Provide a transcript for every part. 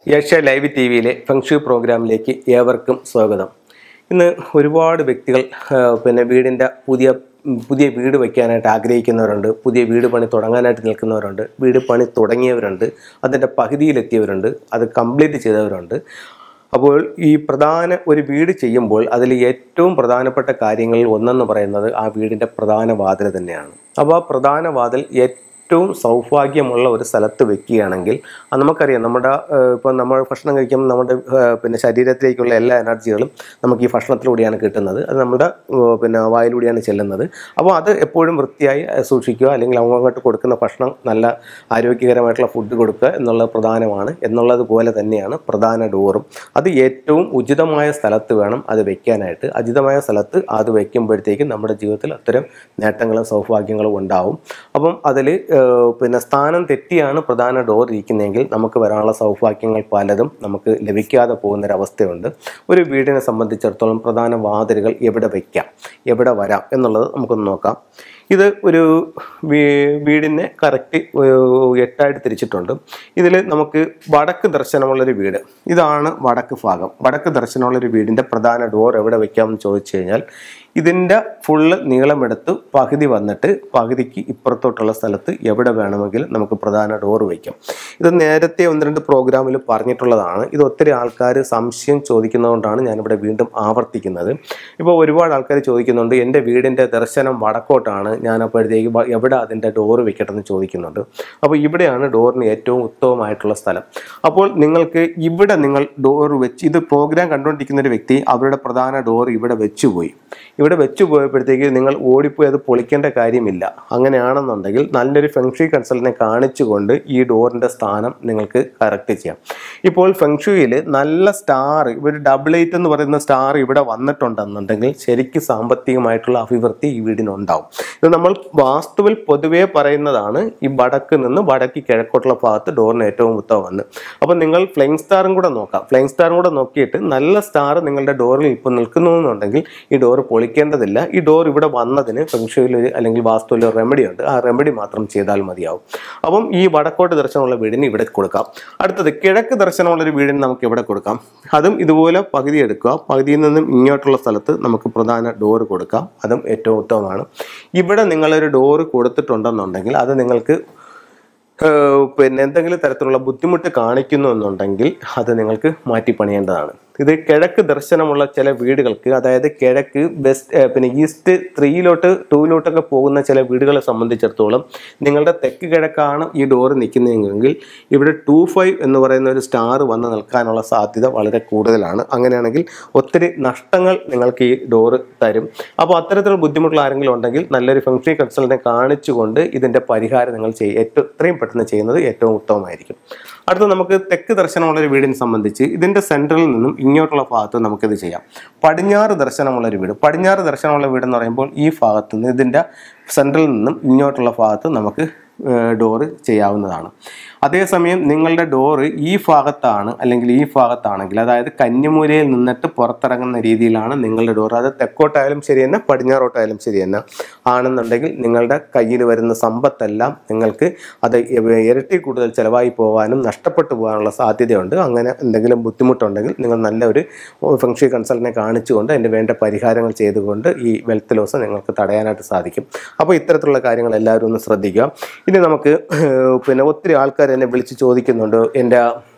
Asia live T വിയിലെ feng shui പ്രോഗ്രാമിലേക്ക് ഏവർക്കും സ്വാഗതം ഇന്ന് ഒരുപാട് വ്യക്തികൾ ആ, പിന്നെ വീടിൻ്റെ പുതിയ പുതിയ വീട് വയ്ക്കാനായിട്ട് ആഗ്രഹിക്കുന്നവരുണ്ട് പുതിയ വീട് പണി തുടങ്ങാനായിട്ട് നിൽക്കുന്നവരുണ്ട് വീട് പണി തുടങ്ങിയവരുണ്ട് അതിൻ്റെ പകുതിയിലെത്തിയവരുണ്ട് അത് കംപ്ലീറ്റ് ചെയ്തവരുണ്ട് അപ്പോൾ ഈ പ്രധാന ഒരു വീട് ചെയ്യുമ്പോൾ അതിൽ ഏറ്റവും പ്രധാനപ്പെട്ട കാര്യങ്ങളിൽ ഒന്നെന്ന് പറയുന്നത് ആ വീടിൻ്റെ പ്രധാന വാതിൽ തന്നെയാണ് അപ്പോൾ ആ പ്രധാന വാതിൽ ഏറ്റവും സൗഭാഗ്യമുള്ള ഒരു സ്ഥലത്ത് വെക്കുകയാണെങ്കിൽ അത് നമുക്കറിയാം നമ്മുടെ ഇപ്പം നമ്മൾ ഭക്ഷണം കഴിക്കുമ്പോൾ നമ്മുടെ ഏഹ്, പിന്നെ ശരീരത്തിലേക്കുള്ള എല്ലാ എനർജികളും നമുക്ക് ഈ ഭക്ഷണത്തിലൂടെയാണ് കിട്ടുന്നത് അത് നമ്മുടെ ഏഹ്, പിന്നെ വായിലൂടെയാണ് ചെല്ലുന്നത് അപ്പോൾ അത് എപ്പോഴും വൃത്തിയായി ഏഹ്, സൂക്ഷിക്കുക അല്ലെങ്കിൽ അങ്ങോട്ട് കൊടുക്കുന്ന ഭക്ഷണം നല്ല ആരോഗ്യകരമായിട്ടുള്ള ഫുഡ് കൊടുക്കുക എന്നുള്ളത് പ്രധാനമാണ് എന്നുള്ളത് പോലെ തന്നെയാണ് പ്രധാന ഡോറും അത് ഏറ്റവും ഉചിതമായ സ്ഥലത്ത് വേണം അത് വെക്കാനായിട്ട് ഉചിതമായ സ്ഥലത്ത് അത് വെക്കുമ്പോഴത്തേക്കും നമ്മുടെ ജീവിതത്തിൽ അത്തരം നേട്ടങ്ങളും സൗഭാഗ്യങ്ങളും ഉണ്ടാവും അപ്പം അതിൽ പിന്നെ സ്ഥാനം തെറ്റിയാണ് പ്രധാന ഡോർ ഇരിക്കുന്നതെങ്കിൽ നമുക്ക് വരാനുള്ള സൗഭാഗ്യങ്ങൾ പലതും നമുക്ക് ലഭിക്കാതെ പോകുന്നൊരവസ്ഥയുണ്ട് ഒരു വീടിനെ സംബന്ധിച്ചിടത്തോളം പ്രധാന വാതിലുകൾ എവിടെ വയ്ക്കാം എവിടെ വരാം എന്നുള്ളത് നമുക്കൊന്ന് നോക്കാം ഇത് ഒരു വീ- വീടിനെ കറക്റ്റ് എട്ടായിട്ട് തിരിച്ചിട്ടുണ്ട് ഇതിൽ നമുക്ക് വടക്ക് ദർശനമുള്ളൊരു വീട് ഇതാണ് വടക്ക് ഭാഗം വടക്ക് ദർശനമുള്ളൊരു വീടിൻ്റെ പ്രധാന ഡോർ എവിടെ വെക്കാമെന്ന് ചോദിച്ചു കഴിഞ്ഞാൽ ഇതിൻ്റെ ഫുള്ള് നീളമെടുത്ത് പകുതി വന്നിട്ട് പകുതിക്ക് ഇപ്പുറത്തോട്ടുള്ള സ്ഥലത്ത് എവിടെ വേണമെങ്കിലും നമുക്ക് പ്രധാന ഡോർ വയ്ക്കാം ഇത് നേരത്തെ ഒന്ന് രണ്ട് പ്രോഗ്രാമിൽ പറഞ്ഞിട്ടുള്ളതാണ് ഇത് ഒത്തിരി ആൾക്കാർ സംശയം ചോദിക്കുന്നതുകൊണ്ടാണ് ഞാനിവിടെ വീണ്ടും ആവർത്തിക്കുന്നത് ഇപ്പോൾ ഒരുപാട് ആൾക്കാർ ചോദിക്കുന്നുണ്ട് എൻ്റെ വീടിൻ്റെ ദർശനം വടക്കോട്ടാണ് ഞാൻ അപ്പോഴത്തേക്ക് വ- എവിടെ അതിൻ്റെ ഡോറ് വെക്കട്ടെന്ന് ചോദിക്കുന്നുണ്ട് അപ്പോൾ ഇവിടെയാണ് ഡോറിന് ഏറ്റവും ഉത്തമമായിട്ടുള്ള സ്ഥലം അപ്പോൾ നിങ്ങൾക്ക് ഇവിടെ നിങ്ങൾ ഡോർ വെച്ച് ഇത് പ്രോഗ്രാം കണ്ടുകൊണ്ടിരിക്കുന്ന ഒരു വ്യക്തി അവരുടെ പ്രധാന ഡോർ ഇവിടെ വെച്ചുപോയി ഇവിടെ വെച്ചു പോയപ്പോഴത്തേക്ക് നിങ്ങൾ ഓടിപ്പോയി അത് പൊളിക്കേണ്ട കാര്യമില്ല അങ്ങനെയാണെന്നുണ്ടെങ്കിൽ നല്ലൊരു ഫെങ്ഷി കൺസൾട്ടിനെ കാണിച്ചുകൊണ്ട് ഈ ഡോറിൻ്റെ സ്ഥാനം നിങ്ങൾക്ക് കറക്റ്റ് ചെയ്യാം ഇപ്പോൾ ഫെങ്ഷുയിൽ നല്ല സ്റ്റാർ ഒരു ഡബിൾ എയ്റ്റ് എന്ന് പറയുന്ന സ്റ്റാർ ഇവിടെ വന്നിട്ടുണ്ടെന്നുണ്ടെങ്കിൽ ശരിക്കും സാമ്പത്തികമായിട്ടുള്ള അഭിവൃദ്ധി ഈ വീടിനുണ്ടാവും ഇത് നമ്മൾ വാസ്തുവിൽ പൊതുവേ പറയുന്നതാണ് ഈ വടക്ക് നിന്ന് വടക്ക് കിഴക്കോട്ടുള്ള ഭാഗത്ത് ഡോറിന് ഏറ്റവും ഉത്തമമെന്ന് അപ്പം നിങ്ങൾ ഫ്ലെയിങ് സ്റ്റാറും കൂടെ നോക്കാം ഫ്ലെയിങ് സ്റ്റാറും കൂടെ നോക്കിയിട്ട് നല്ല സ്റ്റാർ നിങ്ങളുടെ ഡോറിൽ ഇപ്പോൾ നിൽക്കുന്നു എന്നുണ്ടെങ്കിൽ ഈ ഡോർ പൊളിക്കേണ്ടതില്ല ഈ ഡോർ ഇവിടെ വന്നതിന് ഫെങ്ഷുവിൽ ഒരു അല്ലെങ്കിൽ വാസ്തുവിൽ ഒരു റെമഡി ഉണ്ട് ആ റെമഡി മാത്രം ചെയ്താൽ മതിയാവും അപ്പം ഈ വടക്കോട്ട് ദർശനമുള്ള വീടിന് ഇവിടെ കൊടുക്കാം അടുത്തത് കിഴക്ക് ദർശനമുള്ള ഒരു വീടിന് നമുക്ക് ഇവിടെ കൊടുക്കാം അതും ഇതുപോലെ പകുതി എടുക്കുക പകുതിയിൽ നിന്നും ഇങ്ങോട്ടുള്ള സ്ഥലത്ത് നമുക്ക് പ്രധാന ഡോറ് കൊടുക്കാം അതും ഏറ്റവും ഉത്തമമാണ് ഇവിടെ നിങ്ങളൊരു ഡോറ് കൊടുത്തിട്ടുണ്ടെന്നുണ്ടെങ്കിൽ അത് നിങ്ങൾക്ക് ഏഹ് പിന്നെ എന്തെങ്കിലും തരത്തിലുള്ള ബുദ്ധിമുട്ട് കാണിക്കുന്നു എന്നുണ്ടെങ്കിൽ അത് നിങ്ങൾക്ക് മാറ്റി പണിയേണ്ടതാണ് ഇത് കിഴക്ക് ദർശനമുള്ള ചില വീടുകൾക്ക് അതായത് കിഴക്ക് വെസ്റ്റ് ഏഹ് പിന്നെ ഈസ്റ്റ് ത്രീയിലോട്ട് ടൂയിലോട്ടൊക്കെ പോകുന്ന ചില വീടുകളെ സംബന്ധിച്ചിടത്തോളം നിങ്ങളുടെ തെക്ക് കിഴക്കാണ് ഈ ഡോറ് നിൽക്കുന്നതെങ്കിൽ ഇവിടെ ടു ഫൈവ് എന്ന് പറയുന്ന ഒരു സ്റ്റാർ വന്ന് നിൽക്കാനുള്ള സാധ്യത വളരെ കൂടുതലാണ് അങ്ങനെയാണെങ്കിൽ ഒത്തിരി നഷ്ടങ്ങൾ നിങ്ങൾക്ക് ഈ ഡോറ് തരും അപ്പോൾ അത്തരത്തിലുള്ള ബുദ്ധിമുട്ടുള്ള ആരെങ്കിലും ഉണ്ടെങ്കിൽ നല്ലൊരു ഫംഗ്ഷൻ കൺസൾട്ടിനെ കാണിച്ചുകൊണ്ട് ഇതിൻ്റെ പരിഹാരം നിങ്ങൾ ചെയ്യും ഏറ്റവും എത്രയും പെട്ടെന്ന് ചെയ്യുന്നത് ഏറ്റവും ഉത്തമമായിരിക്കും അടുത്ത നമുക്ക് തെക്ക് ദർശനമുള്ള ഒരു വീടിനെ സംബന്ധിച്ച് ഇതിൻ്റെ സെൻട്രലിൽ നിന്നും ഇങ്ങോട്ടുള്ള ഭാഗത്ത് നമുക്കിത് ചെയ്യാം പടിഞ്ഞാറ് ദർശനമുള്ള ഒരു വീട് പടിഞ്ഞാറ് ദർശനമുള്ള വീട് എന്ന് പറയുമ്പോൾ ഈ ഭാഗത്ത് നിന്ന് ഇതിൻ്റെ സെൻട്രലിൽ നിന്നും ഇങ്ങോട്ടുള്ള ഭാഗത്ത് നമുക്ക് ഡോറ് ചെയ്യാവുന്നതാണ് അതേസമയം നിങ്ങളുടെ ഡോറ് ഈ ഭാഗത്താണ് അല്ലെങ്കിൽ ഈ ഭാഗത്താണെങ്കിൽ അതായത് കന്നിമൂലയിൽ നിന്നിട്ട് പുറത്തിറങ്ങുന്ന രീതിയിലാണ് നിങ്ങളുടെ ഡോർ അത് തെക്കോട്ടായാലും ശരി തന്നെ പടിഞ്ഞാറോട്ടായാലും ശരി തന്നെ ആണെന്നുണ്ടെങ്കിൽ നിങ്ങളുടെ കയ്യിൽ വരുന്ന സമ്പത്തെല്ലാം നിങ്ങൾക്ക് അത് ഇരട്ടി കൂടുതൽ ചിലവായി പോകാനും നഷ്ടപ്പെട്ടു പോകാനുള്ള സാധ്യതയുണ്ട് അങ്ങനെ എന്തെങ്കിലും ബുദ്ധിമുട്ടുണ്ടെങ്കിൽ നിങ്ങൾ നല്ലൊരു ഫംഗ്ഷൻ കൺസൾട്ടിനെ കാണിച്ചുകൊണ്ട് അതിൻ്റെ വേണ്ട പരിഹാരങ്ങൾ ചെയ്തുകൊണ്ട് ഈ വെൽത്ത് ലോസ് നിങ്ങൾക്ക് തടയാനായിട്ട് സാധിക്കും അപ്പോൾ ഇത്തരത്തിലുള്ള കാര്യങ്ങൾ എല്ലാവരും ഒന്ന് ശ്രദ്ധിക്കുക ഇനി നമുക്ക് ഏഹ്, പിന്നെ ഒത്തിരി ആൾക്കാർ എന്നെ വിളിച്ച് ചോദിക്കുന്നുണ്ട് എൻ്റെ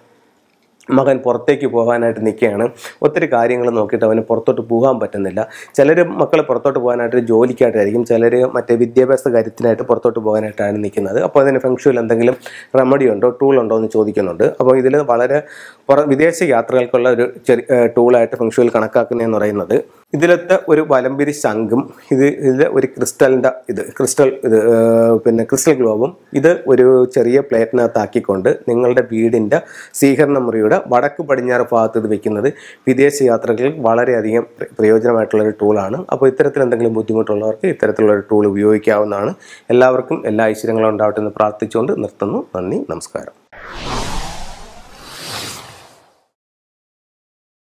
മകൻ പുറത്തേക്ക് പോകാനായിട്ട് നിൽക്കുകയാണ് ഒത്തിരി കാര്യങ്ങൾ നോക്കിയിട്ട് അവന് പുറത്തോട്ട് പോകാൻ പറ്റുന്നില്ല ചിലർ മക്കൾ പുറത്തോട്ട് പോകാനായിട്ട് ജോലിക്കായിട്ടായിരിക്കും ചിലർ മറ്റേ വിദ്യാഭ്യാസ കാര്യത്തിനായിട്ട് പുറത്തോട്ട് പോകാനായിട്ടാണ് നിൽക്കുന്നത് അപ്പോൾ അതിന് ഫംഗ്ഷനിൽ എന്തെങ്കിലും റെമഡി ഉണ്ടോ ടൂൾ ഉണ്ടോ എന്ന് ചോദിക്കുന്നുണ്ട് അപ്പോൾ ഇതിൽ വളരെ പുറ വിദേശ യാത്രകൾക്കുള്ള ഒരു ചെറിയ ടൂളായിട്ട് ഫംഗ്ഷനിൽ കണക്കാക്കുന്നതെന്ന് പറയുന്നത് ഇതിലത്തെ ഒരു വലംപിരി ശംഖും ഇത് ഇതിൽ ഒരു ക്രിസ്റ്റലിൻ്റെ ഇത് ക്രിസ്റ്റൽ ഇത് ഏർ, പിന്നെ ക്രിസ്റ്റൽ ഗ്ലോബും ഇത് ഒരു ചെറിയ പ്ലേറ്റിനകത്താക്കിക്കൊണ്ട് നിങ്ങളുടെ വീടിൻ്റെ സ്വീകരണ മുറിയുടെ വടക്ക് പടിഞ്ഞാറ് ഭാഗത്ത് ഇത് വെക്കുന്നത് വിദേശ യാത്രകളിൽ വളരെയധികം പ്ര- പ്രയോജനമായിട്ടുള്ളൊരു ടൂളാണ് അപ്പോൾ ഇത്തരത്തിൽ എന്തെങ്കിലും ബുദ്ധിമുട്ടുള്ളവർക്ക് ഇത്തരത്തിലുള്ള ഒരു ടൂൾ ഉപയോഗിക്കാവുന്നതാണ് എല്ലാവർക്കും എല്ലാ ഐശ്വര്യങ്ങളും ഉണ്ടാവട്ടെ എന്ന് പ്രാർത്ഥിച്ചുകൊണ്ട് നിർത്തുന്നു നന്ദി നമസ്കാരം